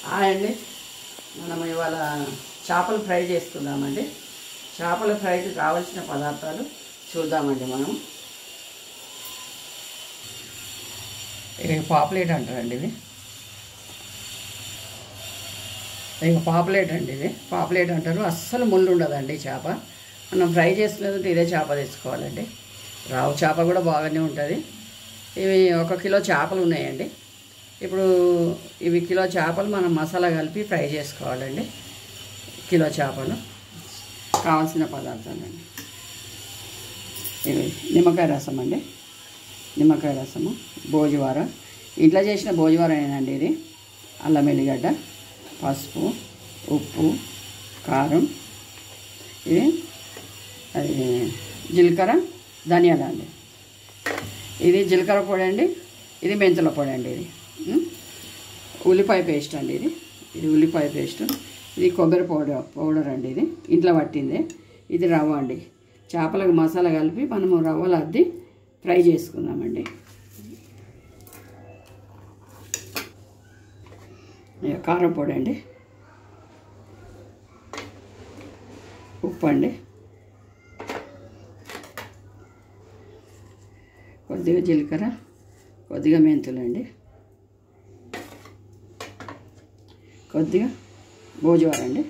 Hi అండి మనం ఇవాళ చేపలు ఫ్రై చేసుకుందామండి చేపల ఫ్రైకి కావలసిన పదార్థాలు చూద్దామండి మనం ఇక పాపులేట్ అంటారండి ఇది ఇక పాపులేట్ అండి ఇది పాపులేట్ అంటారు అస్సలు ముళ్ళు ఉండదండి ఈ చేప మనం ఫ్రై చేసుకునేదంటే ఇదే చేప తెచ్చుకోవాలండి రావు చేప కూడా బాగానే ఉంటుంది ఇవి ఒక కిలో చేపలు ఉన్నాయండి ఇప్పుడు ఇవి కిలో చేపలు మనం మసాలా కలిపి ఫ్రై చేసుకోవాలండి కిలో చేపలు కావాల్సిన పదార్థాలండి ఇవి నిమ్మకాయ రసం అండి నిమ్మకాయ రసము భోజవార ఇంట్లో చేసిన భోజవారేనండి ఇది అల్లం ఎల్లిగడ్డ పసుపు ఉప్పు కారం ఇది అది జీలకర్ర ధనియాలు అండి ఇది జీలకర్ర పొడి అండి ఇది మెంతుల పొడి అండి ఇది ఉం? ఉల్లిపాయ పేస్ట్ అండి ఇది ఇది ఉల్లిపాయ పేస్ట్ ఇది కొబ్బరి పౌడర్ పౌడర్ అండి ఇది ఇంట్లో పట్టింది ఇది రవ్వ అండి చేపలకు మసాలా కలిపి మనము రవ్వలు అద్ది ఫ్రై చేసుకుందామండి ఇక కారం పొడి అండి ఉప్పు అండి కొద్దిగా జీలకర్ర కొద్దిగా మెంతులు అండి కొద్దిగా భోజవారం అండి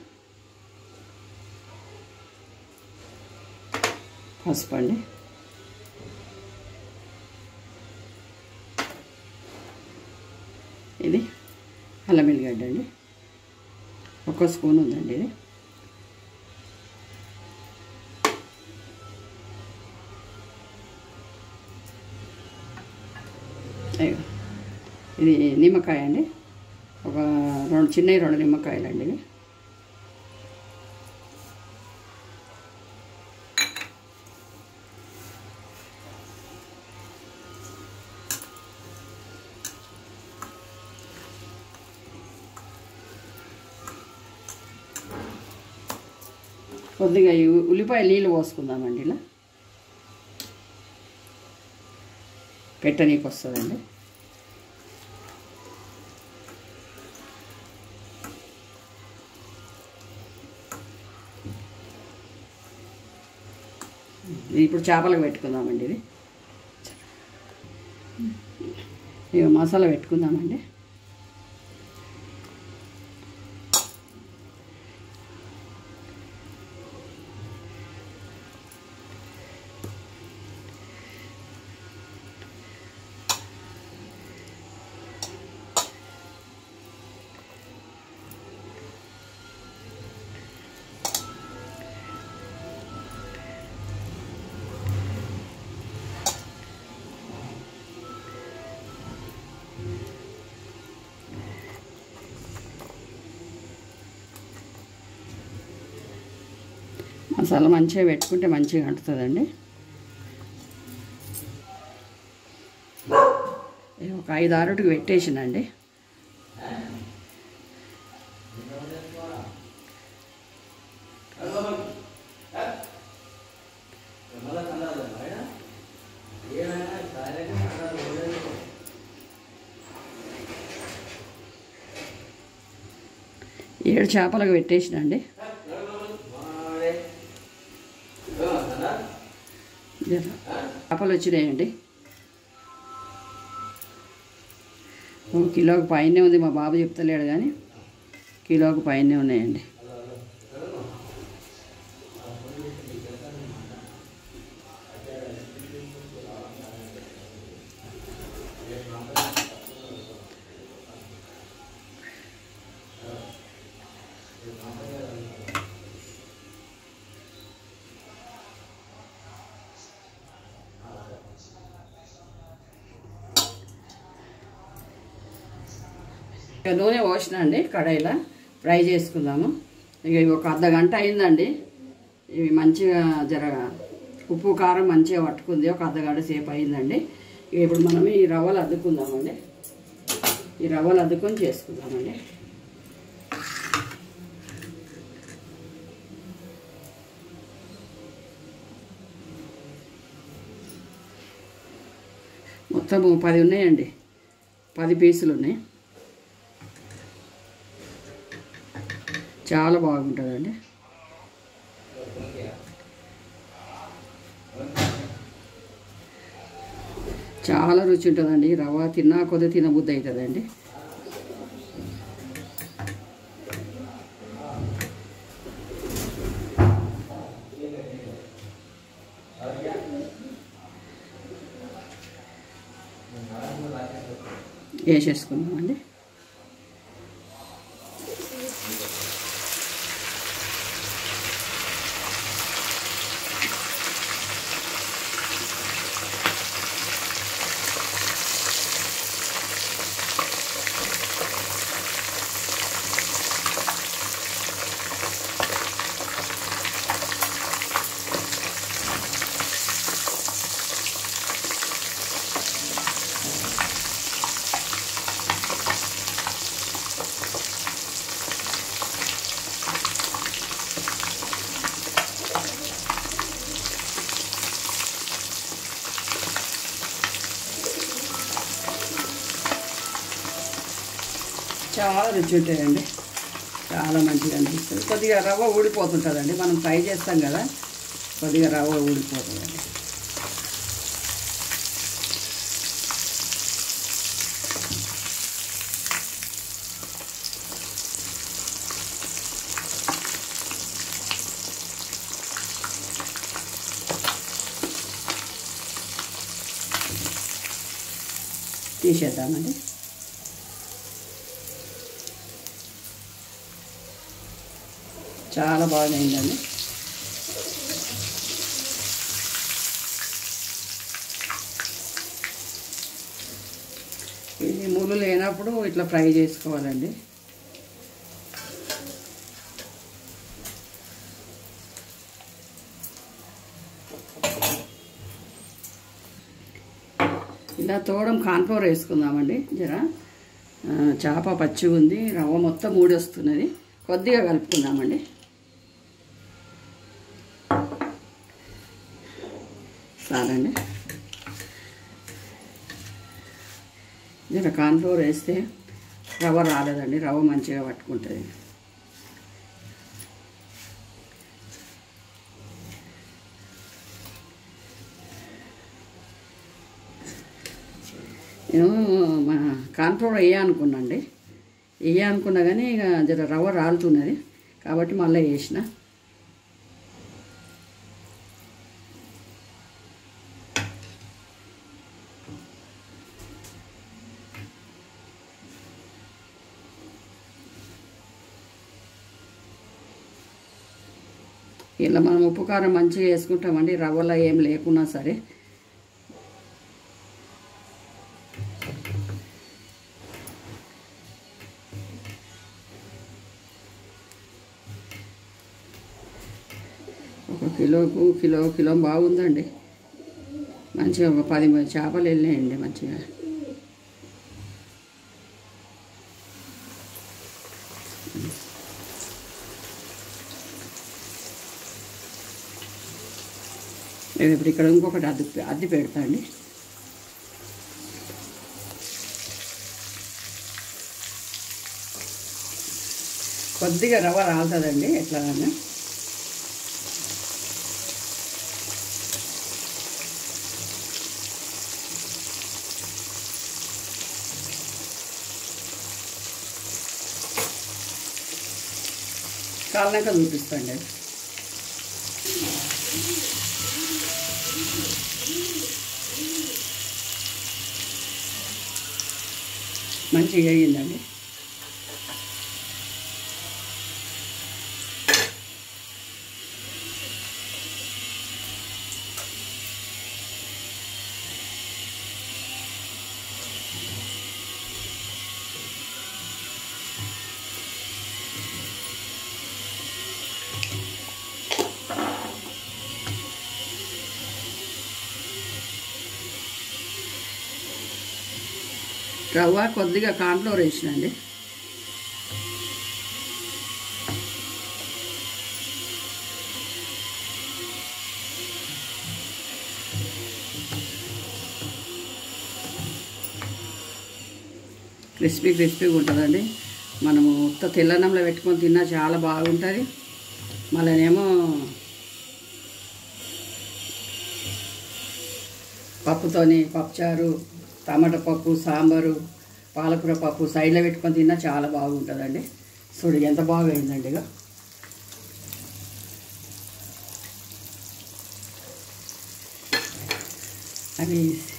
పసుపు అండి ఇది అల్లం ఎల్లిగడ్డ అండి ఒక స్పూన్ ఉందండి ఇది అయ్యో. ఇది నిమ్మకాయ అండి ఒక రెండు చిన్నవి రెండు నిమ్మకాయలు అండి ఇవి కొద్దిగా ఈ ఉల్లిపాయ నీళ్ళు పోసుకుందామండి ఇలా పెట్టనీకి వస్తుందండి ఇది ఇప్పుడు చేపలకు పెట్టుకుందామండి ఇది ఇక మసాలా పెట్టుకుందామండి మసాలా మంచిగా పెట్టుకుంటే మంచిగా అంటుతుందండి ఇది ఒక ఐదు ఆరుటికి పెట్టేసిందండి ఏడు చేపలకు పెట్టేసినండి జర చేపలు వచ్చినాయండి ఓ కిలోకి పైనే ఉంది మా బాబు చెప్తలేడు కానీ కిలోకి పైనే ఉన్నాయండి ఇక నూనె పోసిన అండి కడాయిలో ఫ్రై చేసుకుందాము ఇక ఇవి ఒక అర్ధ గంట అయిందండి ఇవి మంచిగా జర ఉప్పు కారం మంచిగా పట్టుకుంది ఒక అర్ధ గంట సేపు అయిందండి ఇక ఇప్పుడు మనం ఈ రవ్వలు అద్దుకుందామండి ఈ రవ్వలు అద్దుకొని చేసుకుందామండి మొత్తం పది ఉన్నాయండి పది పీసులు ఉన్నాయి చాలా బాగుంటుందండి చాలా రుచి ఉంటుందండి రవ్వ తిన్నా కొద్ది తినబుద్ధి అవుతుందండి వేసేసుకుందామండి చాలా రుచి ఉంటాయండి చాలా మంచిగా అనిపిస్తుంది కొద్దిగా రవ్వ ఊడిపోతుంటుందండి మనం ఫ్రై చేస్తాం కదా కొద్దిగా రవ్వ ఊడిపోతుందండి తీసేద్దామండి చాలా బాగా అయిందండి ఇది ముళ్ళు లేనప్పుడు ఇట్లా ఫ్రై చేసుకోవాలండి ఇలా తోడం కాన్ఫ్లవర్ వేసుకుందామండి జర ఆ, చేప పచ్చి ఉంది రవ్వ మొత్తం ఊడొస్తున్నది కొద్దిగా కలుపుకుందామండి చాలండి జర కాన్ఫ్లవర్ వేస్తే రవ్వ రాలేదండి రవ్వ మంచిగా పట్టుకుంటుంది నేను మా కాన్ఫ్లవర్ వేయ అనుకున్నాండి వేయ అనుకున్నా కానీ ఇక జర రవ్వ రాలుతున్నది కాబట్టి మళ్ళీ వేసిన ఇలా మనం ఉప్పు కారం మంచిగా వేసుకుంటామండి రవ్వలో ఏం లేకున్నా సరే ఒక కిలోకు కిలో కిలో బాగుందండి మంచిగా ఒక పది మంది చేపలు వెళ్ళినాయండి మంచిగా నేను ఇప్పుడు ఇక్కడ ఇంకొకటి అద్ది అద్ది పెడతా అండి కొద్దిగా రవ్వ రాలుతుందండి ఎట్లా అన్నా కాలినాక చూపిస్తాండి మంచిగా అయ్యిందండి రవ్వ కొద్దిగా కాన్ఫ్లోర్ వేసినండి క్రిస్పీ క్రిస్పీగా ఉంటుందండి మనము ఉత్త తెల్లన్నంలో పెట్టుకొని తిన్నా చాలా బాగుంటుంది మళ్ళీనేమో పప్పుతోని పప్పుచారు టమాటా పప్పు సాంబారు పాలకూర పప్పు సైడ్లో పెట్టుకొని తిన్నా చాలా బాగుంటుందండి చూడు ఎంత బాగా అయిందండి ఇక అవి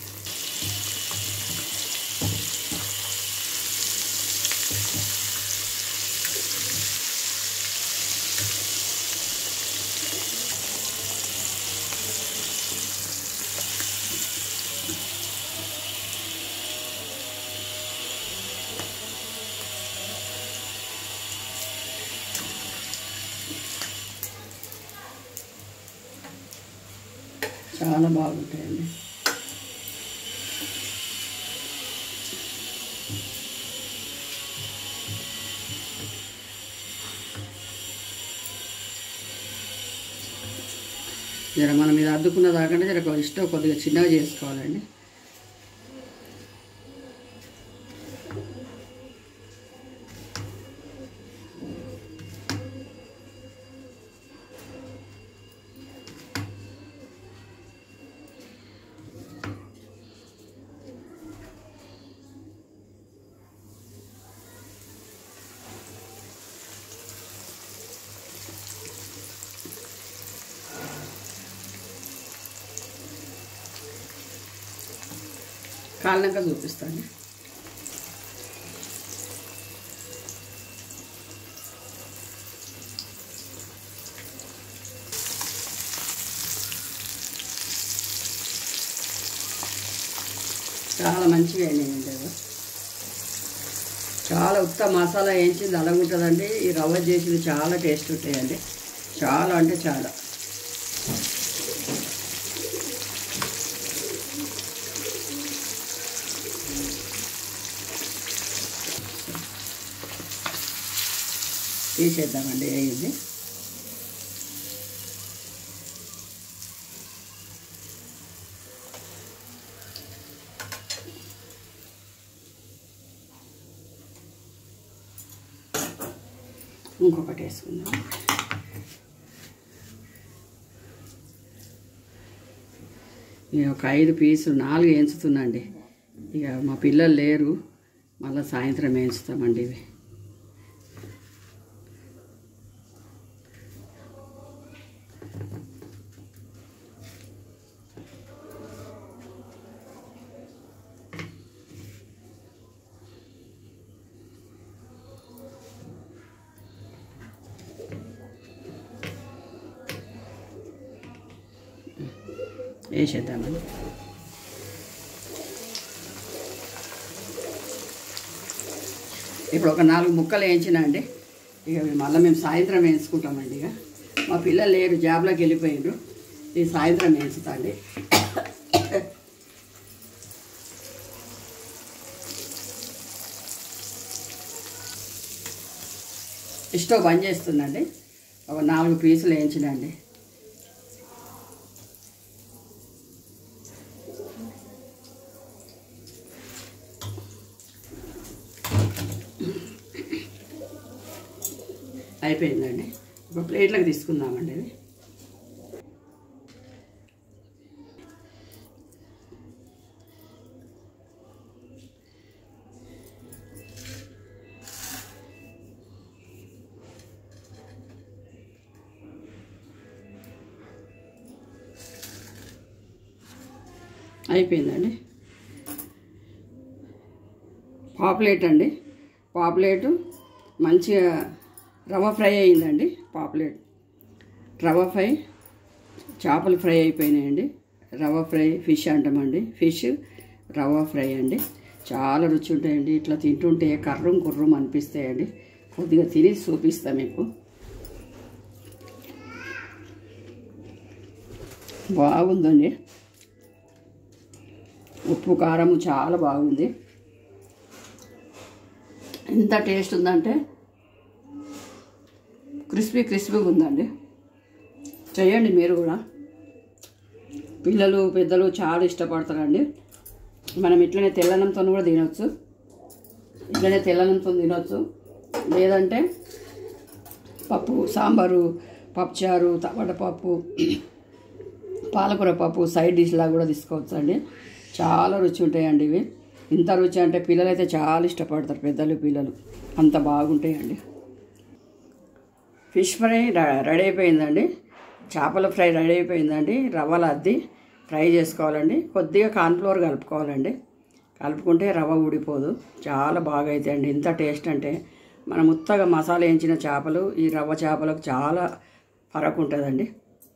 చాలా బాగుంటాయండి జర మనం ఇది అద్దుకున్న దాకంటే జర కొద్దిగా ఇష్టం కొద్దిగా చిన్నగా చేసుకోవాలండి కాలినాక చూపిస్తాను చాలా మంచిగా అయినాయండి అవి చాలా ఉత్త మసాలా వేయించింది అలాగుంటుందండి ఈ రవ్వ చేసింది చాలా టేస్ట్ ఉంటాయండి చాలా అంటే చాలా తీసేద్దామండి వేయింది ఇంకొకటి వేసుకుందాం నేను ఒక ఐదు పీసులు నాలుగు వేయించుతున్నాండి ఇక మా పిల్లలు లేరు మళ్ళీ సాయంత్రం వేయించుతామండి ఇవి వేసేద్దామండి ఇప్పుడు ఒక నాలుగు ముక్కలు వేయించిన అండి ఇక మళ్ళీ మేము సాయంత్రం వేయించుకుంటామండి ఇక మా పిల్లలు లేరు జాబ్లోకి వెళ్ళిపోయారు ఈ సాయంత్రం వేయించుతా అండి స్టవ్ బంద్ చేస్తుందండి ఒక నాలుగు పీసులు వేయించినండి అయిపోయిందండి ఒక ప్లేట్లకు తీసుకుందామండి ఇది అయిపోయిందండి పాపులేట్ అండి పాపులేటు మంచిగా రవ్వ ఫ్రై అయిందండి పాపులేట్ రవ్వ ఫ్రై చేపలు ఫ్రై అయిపోయినాయండి రవ్వ ఫ్రై ఫిష్ అంటామండి ఫిష్ రవ్వ ఫ్రై అండి చాలా రుచి ఉంటాయండి ఇట్లా తింటుంటే కర్రం కుర్రం అనిపిస్తాయండి కొద్దిగా తిని చూపిస్తా మీకు బాగుందండి ఉప్పు కారము చాలా బాగుంది ఎంత టేస్ట్ ఉందంటే క్రిస్పీ క్రిస్పీగా ఉందండి చేయండి మీరు కూడా పిల్లలు పెద్దలు చాలా ఇష్టపడతారండి మనం ఇట్లనే తెల్లనంతో కూడా తినొచ్చు ఇట్లనే తెల్లనంతో తినొచ్చు లేదంటే పప్పు సాంబారు పప్పుచారు వడపప్పు పాలకూర పప్పు సైడ్ డిష్లా కూడా తీసుకోవచ్చు అండి చాలా రుచి ఉంటాయండి ఇవి ఇంత రుచి అంటే పిల్లలు అయితే చాలా ఇష్టపడతారు పెద్దలు పిల్లలు అంత బాగుంటాయండి ఫిష్ ఫ్రై ర- రెడీ అయిపోయిందండి చేపల ఫ్రై రెడీ అయిపోయిందండి రవ్వలు అద్ది ఫ్రై చేసుకోవాలండి కొద్దిగా కార్న్ఫ్లోర్ కలుపుకోవాలండి కలుపుకుంటే రవ్వ ఊడిపోదు చాలా బాగా అవుతాయండి ఇంత టేస్ట్ అంటే మనం ముత్తగా మసాలా వేయించిన చేపలు ఈ రవ్వ చేపలకు చాలా ఫరక్ ఉంటుందండి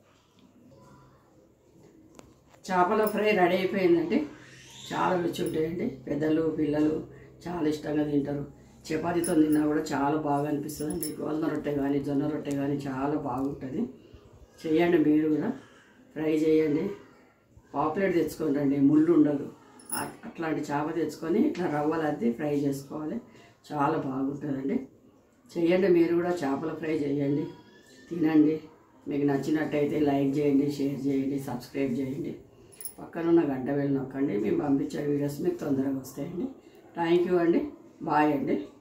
చేపల ఫ్రై రెడీ అయిపోయిందండి చాలా రుచి ఉంటాయండి పెద్దలు పిల్లలు చాలా ఇష్టంగా తింటారు చపాతీతో తిన్నా కూడా చాలా బాగా అనిపిస్తుందండి గోధుమ రొట్టె కానీ జొన్న రొట్టె కానీ చాలా బాగుంటుంది చేయండి మీరు కూడా ఫ్రై చేయండి పాపులేట్ తెచ్చుకోండి అండి ముళ్ళు ఉండదు అ- అట్లాంటి చేప తెచ్చుకొని ఇట్లా రవ్వలు అద్ది ఫ్రై చేసుకోవాలి చాలా బాగుంటుందండి చేయండి మీరు కూడా చేపల ఫ్రై చేయండి తినండి మీకు నచ్చినట్టయితే లైక్ చేయండి షేర్ చేయండి సబ్స్క్రైబ్ చేయండి పక్కన ఉన్న గంట వెళ్ళి నొక్కండి మేము పంపించే వీడియోస్ మీకు తొందరగా వస్తాయండి థ్యాంక్ యూ అండి బాయ్ అండి